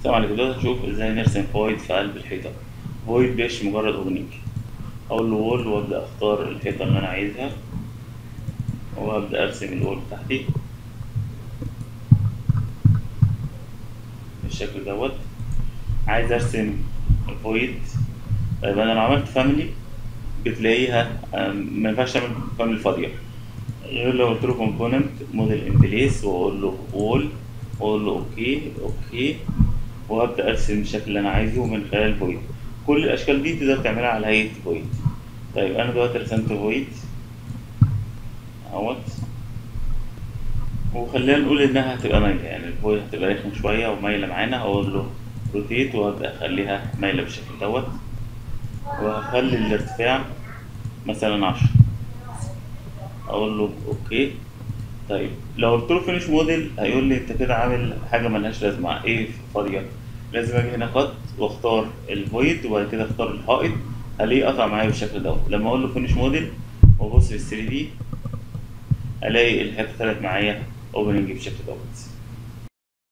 السلام عليكم دلوقتي هنشوف ازاي نرسم فويد في قلب الحيطة فويد مش مجرد اوبننج اقول له وول وابدا اختار الحيطة اللي انا عايزها وابدا ارسم الوول بتاعتي بالشكل دوت عايز ارسم فويد طيب انا لو عملت فاميلي بتلاقيها آم، ما ينفعش تعمل فاميلي فاضية غير لو قلت له كومبوننت موديل ان بليس واقول له وول واقول له اوكي اوكي وهبدا ارسم الشكل اللي انا عايزه من خلال فويد كل الاشكال دي تقدر تعملها على هيئه فويد طيب انا دلوقتي رسمت فويد اهوت وخلينا نقول انها هتبقى مايله يعني الفويد هتبقى رخمه شويه ومايله معانا اقول له روتيت وابدا اخليها مايله بالشكل دوت وهخلي الارتفاع مثلا عشرة اقول له اوكي طيب لو قلت له فينيش موديل هيقول لي انت كده عامل حاجه ملهاش لازمه ايه فاضيه لازم اجي هنا قط واختار الفويد وبعد كده اختار الحائط الاقيه قطع معايا بالشكل دوت لما اقول له فينيش موديل وابص في ال 3 دي الاقي الحته طلعت معايا اوبننج بالشكل دوت